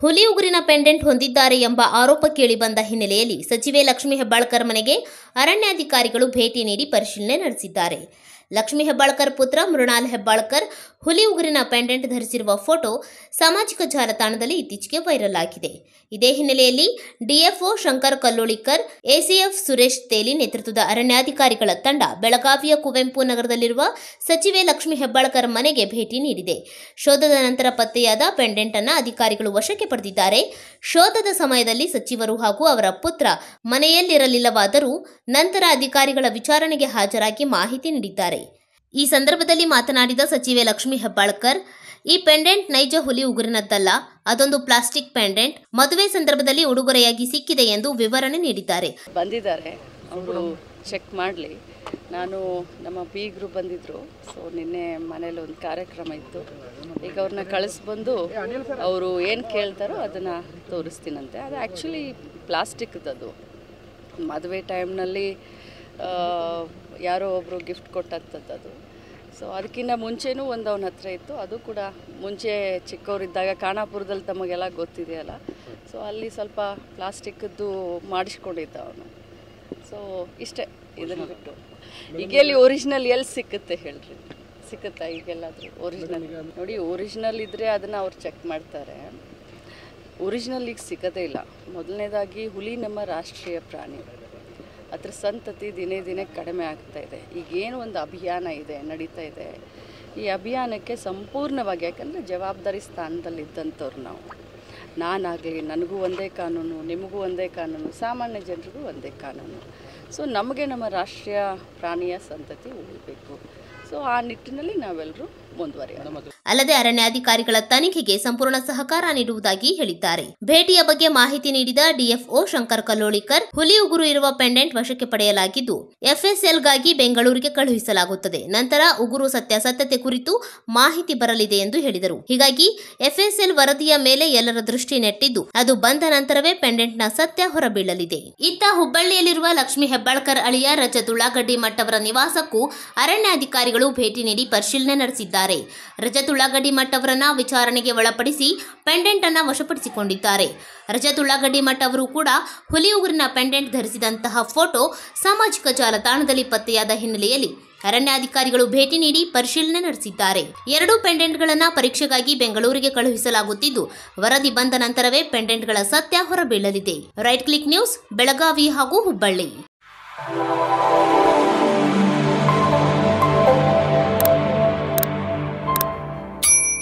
ಹುಲಿ ಉಗುರಿನ ಪೆಂಡೆಂಟ್ ಹೊಂದಿದ್ದಾರೆ ಎಂಬ ಆರೋಪ ಕೇಳಿಬಂದ ಹಿನ್ನೆಲೆಯಲ್ಲಿ ಸಚಿವೆ ಲಕ್ಷ್ಮೀ ಹೆಬ್ಬಾಳ್ಕರ್ ಮನೆಗೆ ಅರಣ್ಯಾಧಿಕಾರಿಗಳು ಭೇಟಿ ನೀಡಿ ಪರಿಶೀಲನೆ ನಡೆಸಿದ್ದಾರೆ ಲಕ್ಷ್ಮೀ ಹೆಬ್ಬಾಳ್ಕರ್ ಪುತ್ರ ಮೃಣಾಲ್ ಹೆಬ್ಬಾಳ್ಕರ್ ಹುಲಿ ಉಗುರಿನ ಪೆಂಡೆಂಟ್ ಧರಿಸಿರುವ ಫೋಟೋ ಸಾಮಾಜಿಕ ಜಾಲತಾಣದಲ್ಲಿ ಇತ್ತೀಚೆಗೆ ವೈರಲ್ ಆಗಿದೆ ಇದೇ ಹಿನ್ನೆಲೆಯಲ್ಲಿ ಡಿಎಫ್ಒ ಶಂಕರ್ ಕಲ್ಲೋಳಿಕರ್ ಎಸಿಎಫ್ ಸುರೇಶ್ ತೇಲಿ ನೇತೃತ್ವದ ಅರಣ್ಯಾಧಿಕಾರಿಗಳ ತಂಡ ಬೆಳಗಾವಿಯ ಕುವೆಂಪು ನಗರದಲ್ಲಿರುವ ಸಚಿವೆ ಲಕ್ಷ್ಮೀ ಹೆಬ್ಬಾಳ್ಕರ್ ಮನೆಗೆ ಭೇಟಿ ನೀಡಿದೆ ಶೋಧದ ನಂತರ ಪತ್ತೆಯಾದ ಪೆಂಡೆಂಟ್ ಅನ್ನ ಅಧಿಕಾರಿಗಳು ವಶಕ್ಕೆ ಪಡೆದಿದ್ದಾರೆ ಶೋಧದ ಸಮಯದಲ್ಲಿ ಸಚಿವರು ಹಾಗೂ ಅವರ ಪುತ್ರ ಮನೆಯಲ್ಲಿರಲಿಲ್ಲವಾದರೂ ನಂತರ ಅಧಿಕಾರಿಗಳ ವಿಚಾರಣೆಗೆ ಹಾಜರಾಗಿ ಮಾಹಿತಿ ನೀಡಿದ್ದಾರೆ ಈ ಸಂದರ್ಭದಲ್ಲಿ ಮಾತನಾಡಿದ ಸಚಿವೆ ಲಕ್ಷ್ಮೀ ಹೆಬ್ಬಾಳ್ಕರ್ ಈ ಪೆಂಡೆಂಟ್ ನೈಜ ಹುಲಿ ಉಗುರಿನದ್ದಲ್ಲ ಅದೊಂದು ಪ್ಲಾಸ್ಟಿಕ್ ಪೆಂಡೆಂಟ್ ಮದುವೆ ಸಂದರ್ಭದಲ್ಲಿ ಉಡುಗೊರೆಯಾಗಿ ಸಿಕ್ಕಿದೆ ಎಂದು ವಿವರಣೆ ನೀಡಿದ್ದಾರೆ ಬಂದಿದ್ದಾರೆ ಅವರು ಚೆಕ್ ಮಾಡಲಿ ನಾನು ನಮ್ಮ ಬೀಗರು ಬಂದಿದ್ದರು ಸೊ ನಿನ್ನೆ ಮನೇಲಿ ಒಂದು ಕಾರ್ಯಕ್ರಮ ಇತ್ತು ಈಗ ಅವ್ರನ್ನ ಕಳಿಸ್ಬಂದು ಅವರು ಏನು ಕೇಳ್ತಾರೋ ಅದನ್ನು ತೋರಿಸ್ತೀನಂತೆ ಅದು ಆ್ಯಕ್ಚುಲಿ ಪ್ಲಾಸ್ಟಿಕ್ದದು ಮದುವೆ ಟೈಮ್ನಲ್ಲಿ ಯಾರೋ ಒಬ್ಬರು ಗಿಫ್ಟ್ ಕೊಟ್ಟಂಥದ್ದು ಅದು ಸೊ ಅದಕ್ಕಿಂತ ಮುಂಚೆನೂ ಒಂದು ಅವನ ಹತ್ರ ಇತ್ತು ಅದು ಕೂಡ ಮುಂಚೆ ಚಿಕ್ಕವರಿದ್ದಾಗ ಖಾನಾಪುರದಲ್ಲಿ ತಮಗೆಲ್ಲ ಗೊತ್ತಿದೆಯಲ್ಲ ಸೊ ಅಲ್ಲಿ ಸ್ವಲ್ಪ ಪ್ಲಾಸ್ಟಿಕ್ಕದ್ದು ಮಾಡಿಸ್ಕೊಂಡಿದ್ದ ಅವನು ಸೊ ಇಷ್ಟೇ ಇದನ್ನು ಬಿಟ್ಟು ಈಗ ಎಲ್ಲಿ ಒರಿಜಿನಲ್ ಎಲ್ಲಿ ಸಿಕ್ಕುತ್ತೆ ಹೇಳ್ರಿ ಸಿಕ್ಕುತ್ತಾ ಈಗೆಲ್ಲಾದರೂ ಒರಿಜಿನಲ್ ನೋಡಿ ಒರಿಜಿನಲ್ ಇದ್ದರೆ ಅದನ್ನು ಅವ್ರು ಚೆಕ್ ಮಾಡ್ತಾರೆ ಒರಿಜಿನಲ್ ಈಗ ಸಿಗೋದೇ ಇಲ್ಲ ಮೊದಲನೇದಾಗಿ ಹುಲಿ ನಮ್ಮ ರಾಷ್ಟ್ರೀಯ ಪ್ರಾಣಿ ಅದ್ರ ಸಂತತಿ ದಿನೇ ದಿನೇ ಕಡಿಮೆ ಆಗ್ತಾ ಇದೆ ಈಗೇನು ಒಂದು ಅಭಿಯಾನ ಇದೆ ನಡೀತಾ ಇದೆ ಈ ಅಭಿಯಾನಕ್ಕೆ ಸಂಪೂರ್ಣವಾಗಿ ಯಾಕಂದರೆ ಜವಾಬ್ದಾರಿ ಸ್ಥಾನದಲ್ಲಿದ್ದಂಥವ್ರು ನಾವು ನಾನಾಗಲಿ ನನಗೂ ಒಂದೇ ಕಾನೂನು ನಿಮಗೂ ಒಂದೇ ಕಾನೂನು ಸಾಮಾನ್ಯ ಜನರಿಗೂ ಒಂದೇ ಕಾನೂನು ಸೊ ನಮಗೆ ನಮ್ಮ ರಾಷ್ಟ್ರೀಯ ಪ್ರಾಣಿಯ ಸಂತತಿ ಉಳಿಬೇಕು ಸೊ ಆ ನಿಟ್ಟಿನಲ್ಲಿ ನಾವೆಲ್ಲರೂ ಮುಂದುವರಿಯೋಣ ಅಲ್ಲದೆ ಅರಣ್ಯಾಧಿಕಾರಿಗಳ ತನಿಖೆಗೆ ಸಂಪೂರ್ಣ ಸಹಕಾರ ನೀಡುವುದಾಗಿ ಹೇಳಿದ್ದಾರೆ ಭೇಟಿಯ ಬಗ್ಗೆ ಮಾಹಿತಿ ನೀಡಿದ ಡಿಎಫ್ಒ ಶಂಕರ್ ಕಲ್ಲೋಳಿಕರ್ ಹುಲಿ ಉಗುರು ಇರುವ ಪೆಂಡೆಂಟ್ ವಶಕ್ಕೆ ಪಡೆಯಲಾಗಿದ್ದು ಎಫ್ಎಸ್ಎಲ್ಗಾಗಿ ಬೆಂಗಳೂರಿಗೆ ಕಳುಹಿಸಲಾಗುತ್ತದೆ ನಂತರ ಉಗುರು ಸತ್ಯಾಸತ್ಯತೆ ಕುರಿತು ಮಾಹಿತಿ ಬರಲಿದೆ ಎಂದು ಹೇಳಿದರು ಹೀಗಾಗಿ ಎಫ್ಎಸ್ಎಲ್ ವರದಿಯ ಮೇಲೆ ಎಲ್ಲರ ದೃಷ್ಟಿ ನೆಟ್ಟಿದ್ದು ಅದು ಬಂದ ನಂತರವೇ ಪೆಂಡೆಂಟ್ನ ಸತ್ಯ ಹೊರಬೀಳಲಿದೆ ಇತ್ತ ಹುಬ್ಬಳ್ಳಿಯಲ್ಲಿರುವ ಲಕ್ಷ್ಮೀ ಹೆಬ್ಬಾಳ್ಕರ್ ಅಳಿಯ ರಜತ್ ಉಳ್ಳಾಗಡ್ಡಿ ಮಠ್ ಅವರ ನಿವಾಸಕ್ಕೂ ಅರಣ್ಯಾಧಿಕಾರಿಗಳು ಭೇಟಿ ನೀಡಿ ಪರಿಶೀಲನೆ ನಡೆಸಿದ್ದಾರೆ ರಜತ್ ಉಳ್ಳಾಗಡ್ಡಿ ಮಠ್ ಅವರನ್ನ ವಿಚಾರಣೆಗೆ ಒಳಪಡಿಸಿ ಪೆಂಡೆಂಟ್ ಅನ್ನ ವಶಪಡಿಸಿಕೊಂಡಿದ್ದಾರೆ ರಜತ್ ಉಳ್ಳಾಗಡ್ಡಿ ಮಠ್ ಅವರು ಕೂಡ ಹುಲಿ ಉಗುರಿನ ಪೆಂಡೆಂಟ್ ಧರಿಸಿದಂತಹ ಫೋಟೋ ಸಾಮಾಜಿಕ ಜಾಲತಾಣದಲ್ಲಿ ಪತ್ತೆಯಾದ ಹಿನ್ನೆಲೆಯಲ್ಲಿ ಅರಣ್ಯಾಧಿಕಾರಿಗಳು ಭೇಟಿ ನೀಡಿ ಪರಿಶೀಲನೆ ನಡೆಸಿದ್ದಾರೆ ಎರಡೂ ಪೆಂಡೆಂಟ್ಗಳನ್ನ ಪರೀಕ್ಷೆಗಾಗಿ ಬೆಂಗಳೂರಿಗೆ ಕಳುಹಿಸಲಾಗುತ್ತಿದ್ದು ವರದಿ ಬಂದ ನಂತರವೇ ಪೆಂಡೆಂಟ್ಗಳ ಸತ್ಯ ಹೊರಬೀಳಲಿದೆ ರೈಟ್ ಕ್ಲಿಕ್ ನ್ಯೂಸ್ ಬೆಳಗಾವಿ ಹಾಗೂ ಹುಬ್ಬಳ್ಳಿ